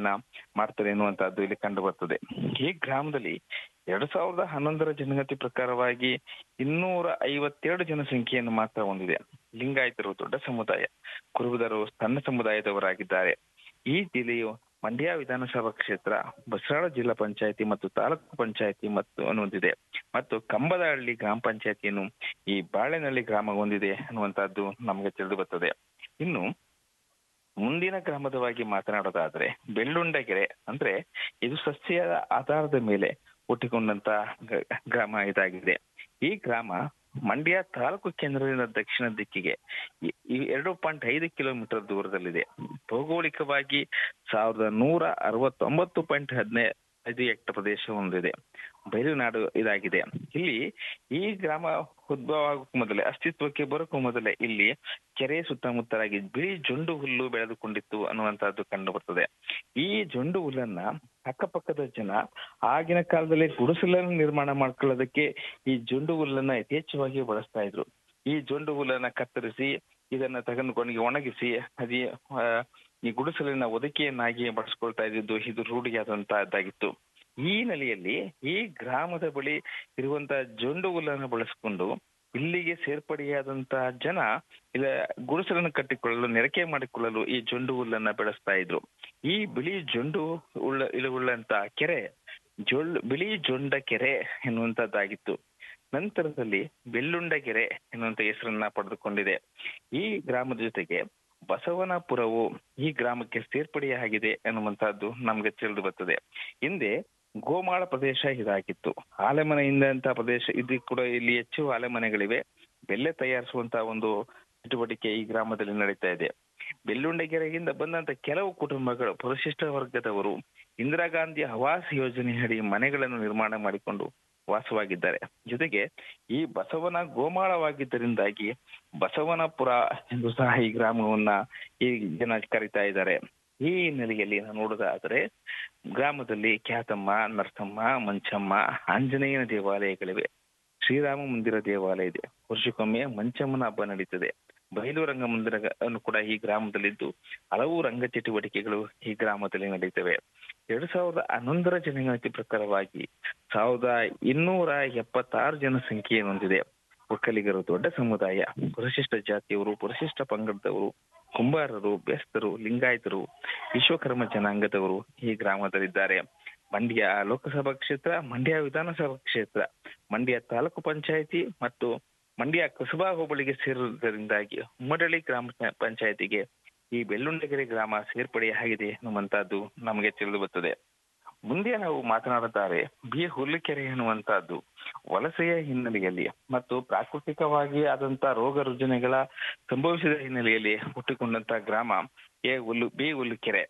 ವಹಿವಾಟಿನ ಮಾಡ್ತಾರೆ ಎನ್ನುವಂತಹದ್ದು ಇಲ್ಲಿ ಕಂಡು ಬರ್ತದೆ ಈ ಗ್ರಾಮದಲ್ಲಿ ಎರಡ್ ಸಾವಿರದ ಹನ್ನೊಂದರ ಜನಗಣತಿ ಪ್ರಕಾರವಾಗಿ ಇನ್ನೂರ ಐವತ್ತೆರಡು ಜನಸಂಖ್ಯೆಯನ್ನು ಮಾತ್ರ ಹೊಂದಿದೆ ಲಿಂಗಾಯತರು ದೊಡ್ಡ ಸಮುದಾಯ ಕುರುಬದರು ಸಣ್ಣ ಸಮುದಾಯದವರಾಗಿದ್ದಾರೆ ಈ ಜಿಲ್ಲೆಯು ಮಂಡ್ಯ ವಿಧಾನಸಭಾ ಕ್ಷೇತ್ರ ಬಸರಾಳ ಜಿಲ್ಲಾ ಪಂಚಾಯತಿ ಮತ್ತು ತಾಲೂಕು ಪಂಚಾಯತಿ ಮತ್ತು ಹೊಂದಿದೆ ಮತ್ತು ಕಂಬದಹಳ್ಳಿ ಗ್ರಾಮ ಪಂಚಾಯತಿಯನ್ನು ಈ ಬಾಳೆನಹಳ್ಳಿ ಗ್ರಾಮ ಹೊಂದಿದೆ ಅನ್ನುವಂತಹದ್ದು ನಮಗೆ ತಿಳಿದು ಬರ್ತದೆ ಇನ್ನು ಮುಂದಿನ ಗ್ರಾಮದವಾಗಿ ಮಾತನಾಡೋದಾದ್ರೆ ಬೆಳ್ಳುಂಡಗೆರೆ ಅಂದ್ರೆ ಇದು ಸಸ್ಯದ ಆಧಾರದ ಮೇಲೆ ಹುಟ್ಟಿಕೊಂಡಂತ ಗ್ರಾಮ ಇದಾಗಿದೆ ಈ ಗ್ರಾಮ ಮಂಡ್ಯ ತಾಲೂಕು ಕೇಂದ್ರದಿಂದ ದಕ್ಷಿಣ ದಿಕ್ಕಿಗೆ ಈ ಎರಡು ಪಾಯಿಂಟ್ ಐದು ಕಿಲೋಮೀಟರ್ ದೂರದಲ್ಲಿದೆ ಭೌಗೋಳಿಕವಾಗಿ ಸಾವಿರದ ನೂರ ಅರವತ್ತೊಂಬತ್ತು ಪಾಯಿಂಟ್ ಹದಿನೈದು ಐದು ಹೆಕ್ಟರ್ ಪ್ರದೇಶ ಹೊಂದಿದೆ ಬಯಲುನಾಡು ಇದಾಗಿದೆ ಇಲ್ಲಿ ಈ ಗ್ರಾಮ ಉದ್ಭವ ಆಗೋಕ್ಕೂ ಮೊದಲೇ ಅಸ್ತಿತ್ವಕ್ಕೆ ಬರೋಕ್ಕೂ ಮೊದಲೇ ಇಲ್ಲಿ ಕೆರೆ ಸುತ್ತಮುತ್ತಲಾಗಿ ಬಿಳಿ ಜೊಂಡು ಹುಲ್ಲು ಬೆಳೆದುಕೊಂಡಿತ್ತು ಅನ್ನುವಂತಹದ್ದು ಕಂಡು ಬರ್ತದೆ ಈ ಜೊಂಡು ಹುಲ್ಲನ್ನ ಅಕ್ಕಪಕ್ಕದ ಜನ ಆಗಿನ ಕಾಲದಲ್ಲಿ ಗುಡಿಸಲನ್ನು ನಿರ್ಮಾಣ ಮಾಡ್ಕೊಳ್ಳೋದಕ್ಕೆ ಈ ಜೊಂಡು ಹುಲ್ಲನ್ನ ಯಥೇಚ್ಛವಾಗಿ ಬಳಸ್ತಾ ಇದ್ರು ಈ ಜೊಂಡು ಹುಲ್ಲನ್ನ ಕತ್ತರಿಸಿ ಇದನ್ನ ತೆಗೆದುಕೊಂಡು ಒಣಗಿಸಿ ಅದೇ ಈ ಗುಡಿಸಲಿನ ಒದಕೆಯನ್ನಾಗಿ ಬಳಸ್ಕೊಳ್ತಾ ಇದ್ದಿದ್ದು ಇದು ರೂಢಿಯಾದಂತಹದ್ದಾಗಿತ್ತು ಈ ನೆಲೆಯಲ್ಲಿ ಈ ಗ್ರಾಮದ ಬಳಿ ಇರುವಂತಹ ಜೊಂಡು ಹುಲ್ಲನ್ನು ಬಳಸಿಕೊಂಡು ಇಲ್ಲಿಗೆ ಸೇರ್ಪಡೆಯಾದಂತಹ ಜನ ಇಲ್ಲ ಗುಡಿಸಲನ್ನು ಕಟ್ಟಿಕೊಳ್ಳಲು ನೆರಕೆ ಮಾಡಿಕೊಳ್ಳಲು ಈ ಜೊಂಡು ಹುಲ್ಲನ್ನ ಬೆಳೆಸ್ತಾ ಇದ್ರು ಈ ಬಿಳಿ ಜೊಂಡು ಉಳ್ಳ ಇಳುವುಳ್ಳಂತ ಕೆರೆ ಜೊಳ್ಳು ಬಿಳಿ ಜೊಂಡ ಕೆರೆ ಎನ್ನುವಂತದ್ದಾಗಿತ್ತು ನಂತರದಲ್ಲಿ ಬೆಳ್ಳುಂಡಗೆರೆ ಎನ್ನುವಂತ ಹೆಸರನ್ನ ಪಡೆದುಕೊಂಡಿದೆ ಈ ಗ್ರಾಮದ ಜೊತೆಗೆ ಬಸವನಪುರವು ಈ ಗ್ರಾಮಕ್ಕೆ ಸೇರ್ಪಡೆಯಾಗಿದೆ ಎನ್ನುವಂತಹದ್ದು ನಮ್ಗೆ ತಿಳಿದು ಬರ್ತದೆ ಹಿಂದೆ ಗೋಮಾಳ ಪ್ರದೇಶ ಇದಾಗಿತ್ತು ಆಲೆಮನೆಯಿಂದ ಪ್ರದೇಶ ಇದು ಕೂಡ ಇಲ್ಲಿ ಹೆಚ್ಚು ಆಲೆಮನೆಗಳಿವೆ ಬೆಲ್ಲೆ ತಯಾರಿಸುವಂತಹ ಒಂದು ಚಟುವಟಿಕೆ ಈ ಗ್ರಾಮದಲ್ಲಿ ನಡೀತಾ ಇದೆ ಬೆಳ್ಳುಂಡಗೆರೆಯಿಂದ ಬಂದಂತ ಕೆಲವು ಕುಟುಂಬಗಳು ಪರಿಶಿಷ್ಟ ವರ್ಗದವರು ಇಂದಿರಾ ಗಾಂಧಿ ಆವಾಸ್ ಯೋಜನೆಯಡಿ ಮನೆಗಳನ್ನು ನಿರ್ಮಾಣ ಮಾಡಿಕೊಂಡು ವಾಸವಾಗಿದ್ದಾರೆ ಜೊತೆಗೆ ಈ ಬಸವನ ಗೋಮಾಳವಾಗಿದ್ದರಿಂದಾಗಿ ಬಸವನಪುರ ಎಂದು ಸಹ ಈ ಗ್ರಾಮವನ್ನ ಈ ಜನ ಕರಿತಾ ಇದ್ದಾರೆ ಈ ಹಿನ್ನೆಲೆಯಲ್ಲಿ ನಾವು ನೋಡೋದಾದ್ರೆ ಗ್ರಾಮದಲ್ಲಿ ಖ್ಯಾತಮ್ಮ ನರಸಮ್ಮ ಮಂಚಮ್ಮ ಆಂಜನೇಯನ ದೇವಾಲಯಗಳಿವೆ ಶ್ರೀರಾಮ ಮಂದಿರ ದೇವಾಲಯ ಇದೆ ವರ್ಷಕ್ಕೊಮ್ಮೆ ಮಂಚಮ್ಮನ ಹಬ್ಬ ನಡೀತದೆ ಬಯಲು ರಂಗ ಮಂದಿರ ಕೂಡ ಈ ಗ್ರಾಮದಲ್ಲಿದ್ದು ಹಲವು ರಂಗ ಚಟುವಟಿಕೆಗಳು ಈ ಗ್ರಾಮದಲ್ಲಿ ನಡೀತವೆ ಎರಡ್ ಸಾವಿರದ ಹನ್ನೊಂದರ ಜನಗಣತಿ ಪ್ರಕಾರವಾಗಿ ಸಾವಿರದ ಇನ್ನೂರ ಎಪ್ಪತ್ತಾರು ಜನಸಂಖ್ಯೆ ಹೊಂದಿದೆ ಒಕ್ಕಲಿಗರು ದೊಡ್ಡ ಸಮುದಾಯ ಪರಿಶಿಷ್ಟ ಜಾತಿಯವರು ಪರಿಶಿಷ್ಟ ಪಂಗಡದವರು ಕುಂಬಾರರು ಬೆಸ್ತರು ಲಿಂಗಾಯತರು ವಿಶ್ವಕರ್ಮ ಜನಾಂಗದವರು ಈ ಗ್ರಾಮದಲ್ಲಿದ್ದಾರೆ ಮಂಡ್ಯ ಲೋಕಸಭಾ ಕ್ಷೇತ್ರ ಮಂಡ್ಯ ವಿಧಾನಸಭಾ ಕ್ಷೇತ್ರ ಮಂಡ್ಯ ತಾಲೂಕು ಪಂಚಾಯಿತಿ ಮತ್ತು ಮಂಡ್ಯ ಕಸಬಾ ಹೋಬಳಿಗೆ ಸೇರುವುದರಿಂದಾಗಿ ಉಮ್ಮಡಳ್ಳಿ ಗ್ರಾಮ ಪಂಚಾಯತಿಗೆ ಈ ಬೆಳ್ಳುಂಡಗೆರೆ ಗ್ರಾಮ ಸೇರ್ಪಡೆಯಾಗಿದೆ ಎನ್ನುವಂತಹದ್ದು ನಮಗೆ ತಿಳಿದು ಬರ್ತದೆ ಮುಂದೆ ನಾವು ಮಾತನಾಡುತ್ತಾರೆ ಬಿ ಹುಲ್ಲಿಕೆರೆ ಎನ್ನುವಂತಹದ್ದು ವಲಸೆಯ ಹಿನ್ನೆಲೆಯಲ್ಲಿ ಮತ್ತು ಪ್ರಾಕೃತಿಕವಾಗಿ ಆದಂತಹ ರೋಗ ರುಜಿನಗಳ ಸಂಭವಿಸಿದ ಹಿನ್ನೆಲೆಯಲ್ಲಿ ಹುಟ್ಟಿಕೊಂಡಂತ ಗ್ರಾಮ ಎ ಹುಲ್ಲು ಬಿ ಹುಲ್ಲಿಕೆರೆ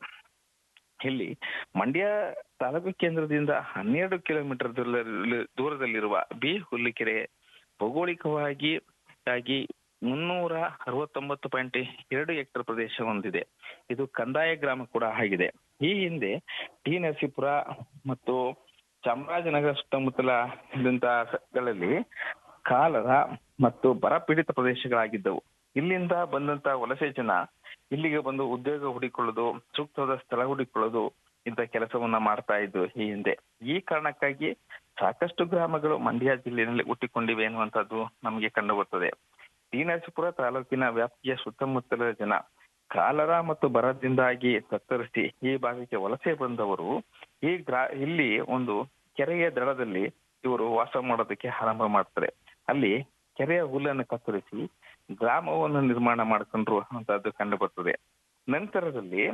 ಇಲ್ಲಿ ಮಂಡ್ಯ ತಾಲೂಕು ಕೇಂದ್ರದಿಂದ ಹನ್ನೆರಡು ಕಿಲೋಮೀಟರ್ ದೂರದಲ್ಲಿರುವ ಬಿ ಹುಲ್ಲಿಕೆರೆ ಭೌಗೋಳಿಕವಾಗಿ ಆಗಿ ಮುನ್ನೂರ ಅರವತ್ತೊಂಬತ್ತು ಪಾಯಿಂಟ್ ಎರಡು ಹೆಕ್ಟರ್ ಪ್ರದೇಶ ಹೊಂದಿದೆ ಇದು ಕಂದಾಯ ಗ್ರಾಮ ಕೂಡ ಆಗಿದೆ ಈ ಹಿಂದೆ ಟಿ ನರಸೀಪುರ ಮತ್ತು ಚಾಮರಾಜನಗರ ಸುತ್ತಮುತ್ತಲ ಇದ್ದಂತಹಗಳಲ್ಲಿ ಕಾಲರ ಮತ್ತು ಬರ ಪೀಡಿತ ಪ್ರದೇಶಗಳಾಗಿದ್ದವು ಇಲ್ಲಿಂದ ಬಂದಂತ ವಲಸೆ ಜನ ಇಲ್ಲಿಗೆ ಬಂದು ಉದ್ಯೋಗ ಹುಡಿಕೊಳ್ಳೋದು ಸೂಕ್ತವಾದ ಸ್ಥಳ ಹುಡಿಕೊಳ್ಳೋದು ಇಂಥ ಕೆಲಸವನ್ನ ಮಾಡ್ತಾ ಇದ್ದು ಈ ಹಿಂದೆ ಈ ಕಾರಣಕ್ಕಾಗಿ ಸಾಕಷ್ಟು ಗ್ರಾಮಗಳು ಮಂಡ್ಯ ಜಿಲ್ಲೆಯಲ್ಲಿ ಹುಟ್ಟಿಕೊಂಡಿವೆ ಎನ್ನುವಂತದ್ದು ನಮಗೆ ಕಂಡು ಬರ್ತದೆ ಟಿ ನರಸೀಪುರ ತಾಲೂಕಿನ ವ್ಯಾಪ್ತಿಯ ಸುತ್ತಮುತ್ತಲ ಜನ ಕಾಲರ ಮತ್ತು ಬರದಿಂದಾಗಿ ತತ್ತರಿಸಿ ಈ ಭಾಗಕ್ಕೆ ವಲಸೆ ಬಂದವರು ಈ ಗ್ರಾ ಇಲ್ಲಿ ಒಂದು ಕೆರೆಯ ದಡದಲ್ಲಿ ಇವರು ವಾಸ ಮಾಡೋದಕ್ಕೆ ಆರಂಭ ಮಾಡ್ತಾರೆ ಅಲ್ಲಿ ಕೆರೆಯ ಹುಲ್ಲನ್ನು ಕತ್ತರಿಸಿ ಗ್ರಾಮವನ್ನು ನಿರ್ಮಾಣ ಮಾಡ್ಕೊಂಡ್ರು ಅನ್ನುವಂಥದ್ದು ಕಂಡು ಬರ್ತದೆ ನಂತರದಲ್ಲಿ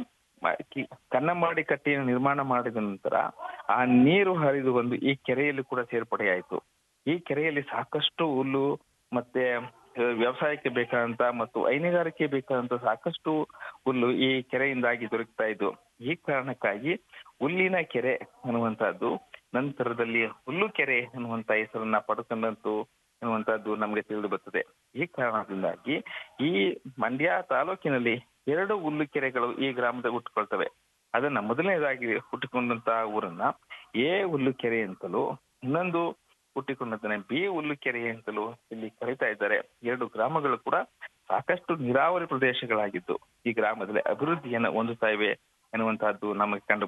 ಕನ್ನಂಬಾಡಿ ಕಟ್ಟಿಯನ್ನು ನಿರ್ಮಾಣ ಮಾಡಿದ ನಂತರ ಆ ನೀರು ಹರಿದು ಬಂದು ಈ ಕೆರೆಯಲ್ಲಿ ಕೂಡ ಸೇರ್ಪಡೆಯಾಯಿತು ಈ ಕೆರೆಯಲ್ಲಿ ಸಾಕಷ್ಟು ಹುಲ್ಲು ಮತ್ತೆ ವ್ಯವಸಾಯಕ್ಕೆ ಬೇಕಾದಂತ ಮತ್ತು ಹೈನುಗಾರಿಕೆ ಬೇಕಾದಂತ ಸಾಕಷ್ಟು ಹುಲ್ಲು ಈ ಕೆರೆಯಿಂದಾಗಿ ದೊರಕ್ತಾ ಇದ್ದು ಈ ಕಾರಣಕ್ಕಾಗಿ ಹುಲ್ಲಿನ ಕೆರೆ ಅನ್ನುವಂತಹದ್ದು ನಂತರದಲ್ಲಿ ಹುಲ್ಲು ಕೆರೆ ಅನ್ನುವಂತ ಹೆಸರನ್ನ ಪಡ್ಕೊಂಡಂತು ಅನ್ನುವಂತಹದ್ದು ನಮಗೆ ತಿಳಿದು ಬರ್ತದೆ ಈ ಕಾರಣದಿಂದಾಗಿ ಈ ಮಂಡ್ಯ ತಾಲೂಕಿನಲ್ಲಿ ಎರಡು ಹುಲ್ಲು ಕೆರೆಗಳು ಈ ಗ್ರಾಮದ ಹುಟ್ಟುಕೊಳ್ತವೆ ಅದನ್ನ ಮೊದಲನೇದಾಗಿ ಹುಟ್ಟಿಕೊಂಡಂತಹ ಊರನ್ನ ಎ ಹುಲ್ಲು ಕೆರೆ ಅಂತಲೂ ಇನ್ನೊಂದು ಹುಟ್ಟಿಕೊಂಡಂತಾನೆ ಬಿ ಹುಲ್ಲು ಕೆರೆ ಅಂತಲೂ ಇಲ್ಲಿ ಕರೀತಾ ಇದ್ದಾರೆ ಎರಡು ಗ್ರಾಮಗಳು ಕೂಡ ಸಾಕಷ್ಟು ನೀರಾವರಿ ಪ್ರದೇಶಗಳಾಗಿದ್ದು ಈ ಗ್ರಾಮದಲ್ಲಿ ಅಭಿವೃದ್ಧಿಯನ್ನು ಹೊಂದುತ್ತಾ ಇವೆ ಎನ್ನುವಂತಹದ್ದು ನಮಗೆ ಕಂಡು